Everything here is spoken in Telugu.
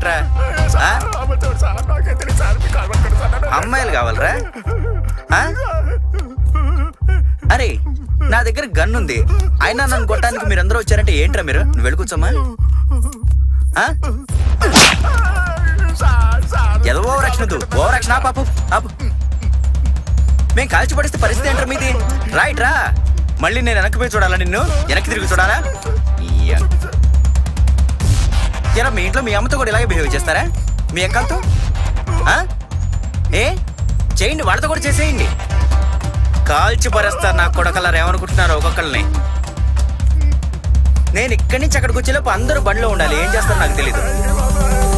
ఏంట్రా ఆ? అమ్మాయిలు కావాలరా ఆ? అరే నా దగ్గర గన్ ఉంది అయినా నన్ను కొట్టడానికి మీరందరూ వచ్చారంటే ఏంట్రా మీరు నువ్వు వెళ్ళుకోవచ్చమ్మా ఆ? ఏదో ఓవర్ యాక్షన్ వద్దు ఓవర్ యాక్షన్ ఆపు ఆపు ఆపు మేము కాల్చి పడిస్తే పరిస్థితి ఏంట్రా మీది రైట్ రా మళ్ళీ నేను వెనక్కి పోయి చూడాలా నిన్ను వెనక్కి తిరిగి చూడాలా ఇయ్య. ఎరా మీ ఇంట్లో మీ అమ్మతో కూడా ఇలాగే బిహేవ్ చేస్తారా మీ అక్కలతో ఆ? ఏ చేయండి వాళ్ళతో కూడా చేసేయండి కాల్చి పరేస్తారు నా కొడకలరు ఏమనుకుంటున్నారు ఒక్కొక్కరిని నేను ఇక్కడి నుంచి అక్కడికి వచ్చేలోపు అందరూ బండిలో ఉండాలి ఏం చేస్తారో నాకు తెలీదు